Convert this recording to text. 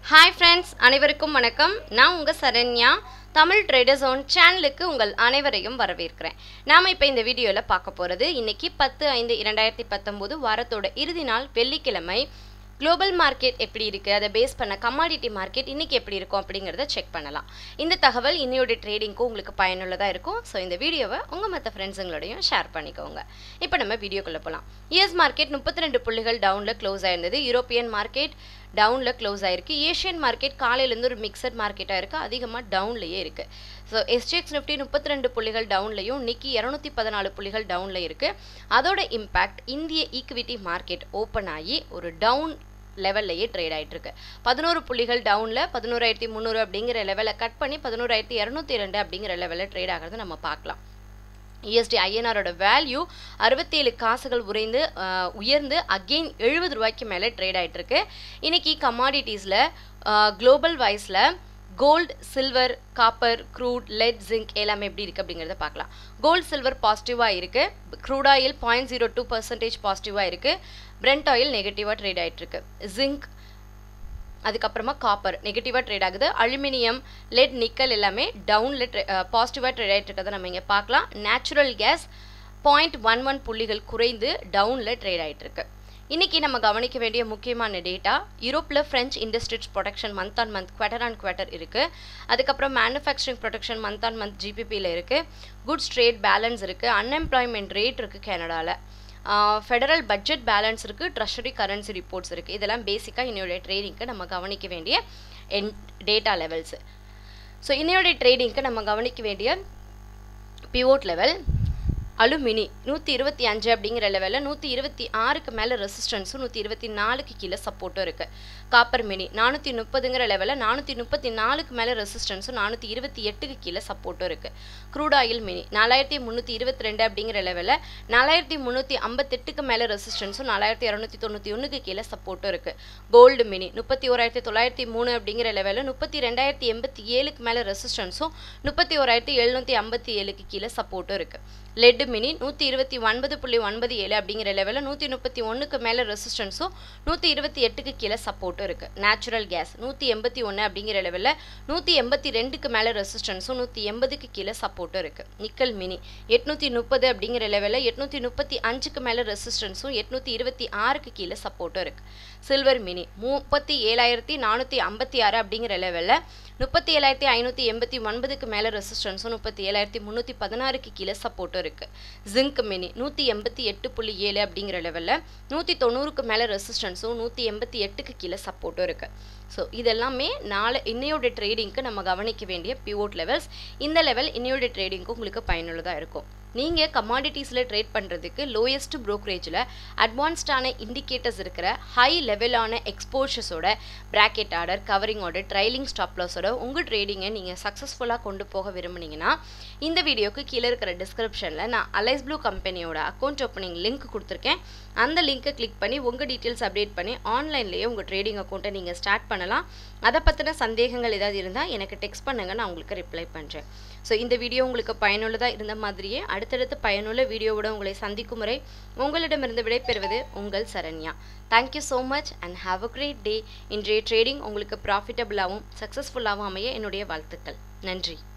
hi friends அனைவருக்கும் வணக்கம் நான் உங்கள் சரண்யா தமிழ் ட்ரேடர் ஜோன் சேனலுக்கு உங்கள் அனைவரையும் வரவேற்கிறேன் நாம் இப்போ இந்த வீடியோவில் பார்க்க போகிறது இன்னைக்கு பத்து ஐந்து இரண்டாயிரத்தி பத்தொம்போது வாரத்தோட இறுதி நாள் வெள்ளிக்கிழமை குளோபல் மார்க்கெட் எப்படி இருக்குது அதை பேஸ் பண்ண கமாடிட்டி மார்க்கெட் இன்றைக்கி எப்படி இருக்கும் அப்படிங்கிறத செக் பண்ணலாம் இந்த தகவல் இன்னையோட ட்ரேடிங்க்கும் உங்களுக்கு பயனுள்ளதாக இருக்கும் ஸோ இந்த வீடியோவை உங்கள் மற்ற ஃப்ரெண்ட்ஸுங்களோடையும் ஷேர் பண்ணிக்கோங்க இப்போ நம்ம வீடியோக்குள்ளே போகலாம் யூஎஸ் மார்க்கெட் முப்பத்தி ரெண்டு புள்ளிகள் டவுனில் க்ளோஸ் ஆயிருந்தது யூரோப்பியன் மார்க்கெட் டவுனில் க்ளோஸ் ஆயிருக்கு ஏஷியன் மார்க்கெட் காலையிலேருந்து ஒரு மிக்சட் மார்க்கெட்டாக இருக்குது அதிகமாக டவுன்லேயே இருக்குது ஸோ எஸ்டிஎக்ஸ் நிஃப்டி முப்பத்தி ரெண்டு புள்ளிகள் டவுன்லையும் நிக்கி இரநூத்தி பதினாலு புள்ளிகள் டவுனில் இருக்குது அதோட இம்பேக்ட் இந்திய ஈக்விட்டி மார்க்கெட் ஓப்பன் ஆகி ஒரு டவுன் லெவல்லையே ட்ரேட் ஆகிட்டு இருக்கு பதினோரு புள்ளிகள் டவுனில் பதினோராயிரத்தி முந்நூறு அப்படிங்கிற லெவலை கட் பண்ணி பதினோராயிரத்தி இரநூத்தி ரெண்டு அப்படிங்கிற லெவலில் ட்ரேட் ஆகிறத நம்ம பார்க்கலாம் யூஎஸ்டி ஐஎன்ஆரோட வேல்யூ அறுபத்தேழு காசுகள் உறைந்து அஹ், உயர்ந்து அகெயின் எழுபது ரூபாய்க்கு மேலே ட்ரேட் ஆகிட்டு இருக்கு இன்னைக்கு கமாடிட்டிஸில் குளோபல் வைஸில் gold silver copper crude lead zinc எல்லாமே எப்படி இருக்குது அப்படிங்கிறத பார்க்கலாம் கோல்டு சில்வர் பாசிட்டிவாக இருக்குது crude oil point zero two percentage பாசிட்டிவாக இருக்குது பிரெண்ட் ஆயில் நெகட்டிவாக ட்ரேட் ஆகிட்டு இருக்கு ஜிங்க் அதுக்கப்புறமா காப்பர் நெகட்டிவாக ட்ரேட் ஆகுது அலுமினியம் லெட் நிக்கல் எல்லாமே டவுனில் பாசிட்டிவாக ட்ரேட் ஆகிட்டு இருக்கிறத நம்ம இங்கே பார்க்கலாம் natural gas point one one புள்ளிகள் குறைந்து டவுனில் ட்ரேட் ஆகிட்டு இருக்கு இன்னைக்கு நம்ம கவனிக்க வேண்டிய முக்கியமான டேட்டா யூரோப்பில் French industries production month on month quarter on quarter இருக்குது அதுக்கப்புறம் manufacturing production month on month ஜிபிபியில் இருக்குது குட்ஸ் ட்ரேட் பேலன்ஸ் இருக்குது அன்எம்ப்ளாய்மெண்ட் ரேட் இருக்குது கனடாவில் ஃபெடரல் பட்ஜெட் பேலன்ஸ் இருக்குது ட்ரெஷரி கரன்சி ரிப்போர்ட்ஸ் இருக்குது இதெல்லாம் பேசிக்காக இன்னையோட ட்ரேடிங்க்கு நம்ம கவனிக்க வேண்டிய என் டேட்டா லெவல்ஸு ஸோ இன்னையோட ட்ரேடிங்க்கு நம்ம கவனிக்க வேண்டிய பிவோட் லெவல் அலுமினி நூற்றி இருபத்தி அஞ்சு அப்படிங்கிற லெவலில் நூற்றி இருபத்தி ஆறுக்கு மேலே ரெசிஸ்டன்ஸும் நூற்றி இருபத்தி நாலுக்கு கீழே சப்போர்ட்டும் இருக்குது காப்பர் மினி நானூற்றி முப்பதுங்கிற லெவலில் நானூற்றி முப்பத்தி நாலுக்கு மேலே ரெசிஸ்டன்ஸும் நானூற்றி இருபத்தி எட்டுக்கு கீழே சப்போர்ட்டும் இருக்குது க்ரூட் ஆயில் மினி நாலாயிரத்தி முந்நூற்றி இருபத்தி ரெண்டு அப்படிங்கிற லெவலில் நாலாயிரத்தி முந்நூற்றி ஐம்பத்தெட்டுக்கு மேலே ரெசிஸ்டன்ஸும் நாலாயிரத்தி இரநூத்தி தொண்ணூற்றி ஒன்றுக்கு கீழே சப்போர்ட்டும் இருக்குது கோல்டு மினி முப்பத்தி ஓராயிரத்தி தொள்ளாயிரத்தி மூணு அப்படிங்கிற லெவலில் முப்பத்தி ரெண்டாயிரத்தி எண்பத்தி ஏழுக்கு மேலே ரெசிஸ்டன்ஸும் முப்பத்தி ஓராயிரத்தி எழுநூற்றி ஐம்பத்தி ஏழுக்கு கீழே சப்போர்ட்டும் இருக்குது லெட் மினி நூற்றி இருபத்தி ஒன்பது புள்ளி ஒன்பது ஏழு அப்படிங்கிற லெவலில் நூற்றி முப்பத்தி ஒன்றுக்கு மேலே ரெசிஸ்டன்ஸும் நூற்றி இருபத்தி எட்டுக்கு கீழே சப்போர்ட்டும் இருக்குது நேச்சுரல் கேஸ் நூற்றி எண்பத்தி ஒன்று அப்படிங்கிற லெவலில் நூற்றி எண்பத்தி ரெண்டுக்கு மேலே ரெசிஸ்டன்ஸும் நூற்றி எண்பதுக்கு கீழே சப்போர்ட்டும் இருக்குது நிக்கல் மினி எட்நூற்றி முப்பது அப்படிங்கிற லெவலில் எட்நூற்றி முப்பத்தி அஞ்சுக்கு மேலே ரெசிஸ்டன்ஸும் எட்நூற்றி இருபத்தி ஆறுக்கு கீழே சப்போர்ட்டும் இருக்குது சில்வர் மினி முப்பத்தி ஏழாயிரத்தி நானூற்றி ஐம்பத்தி ஆறு அப்படிங்கிற லெவலில் முப்பத்தி ஏழாயிரத்தி ஐநூற்றி எண்பத்தி ஒன்பதுக்கு மேலே ரெசிஸ்டன்ஸும் முப்பத்தி ஏழாயிரத்தி முந்நூற்றி பதினாறுக்கு கீழே சப்போர்ட்டும் இருக்குது ஜிங்க் மினி நூற்றி எண்பத்தி எட்டு புள்ளி ஏழு அப்படிங்கிற லெவலில் நூற்றி தொண்ணூறுக்கு மேலே ரெசிஸ்டன்ஸும் நூற்றி எண்பத்தி எட்டுக்கு கீழே சப்போர்ட்டும் இருக்குது ஸோ இதெல்லாமே நாளை இன்னையோட ட்ரேடிங்க்கு நம்ம கவனிக்க வேண்டிய பிவோட் லெவல்ஸ் இந்த லெவல் இன்னையோட ட்ரேடிங்க்கு உங்களுக்கு பயனுள்ளதாக இருக்கும் நீங்கள் கமாடிட்டிஸில் ட்ரேட் பண்ணுறதுக்கு லோயஸ்ட் ப்ரோக்கரேஜில் அட்வான்ஸ்டான இண்டிகேட்டர்ஸ் இருக்கிற ஹை லெவலான எக்ஸ்போஷர்ஸோட bracket order covering order trailing ஸ்டாப்லாஸோட உங்கள் ட்ரேடிங்கை நீங்கள் சக்ஸஸ்ஃபுல்லாக கொண்டு போக விரும்புனீங்கன்னா இந்த வீடியோக்கு கீழே இருக்கிற டிஸ்கிரிப்ஷனில் நான் அலைஸ் ப்ளூ கம்பெனியோட அக்கௌண்ட் ஓப்பனிங் லிங்க் கொடுத்துருக்கேன் அந்த லிங்க்கை கிளிக் பண்ணி உங்கள் டீட்டெயில்ஸ் அப்டேட் பண்ணி ஆன்லைன்லேயே உங்கள் ட்ரேடிங் அக்கௌண்ட்டை நீங்கள் ஸ்டார்ட் பண்ணலாம் அதை பற்றின சந்தேகங்கள் ஏதாவது இருந்தால் எனக்கு டெக்ஸ்ட் பண்ணுங்கள் நான் உங்களுக்கு ரிப்ளை பண்ணுறேன் ஸோ இந்த வீடியோ உங்களுக்கு பயனுள்ளதாக இருந்த மாதிரியே அடுத்தடுத்து பயனுள்ள வீடியோவோட உங்களை சந்திக்கும் முறை உங்களிடமிருந்து விடைபெறுவது உங்கள் Saranya thank you so much and have a great day இன்றைய ட்ரேடிங் உங்களுக்கு ப்ராஃபிட்டபுளாகவும் சக்ஸஸ்ஃபுல்லாகவும் அமைய என்னுடைய வாழ்த்துக்கள் நன்றி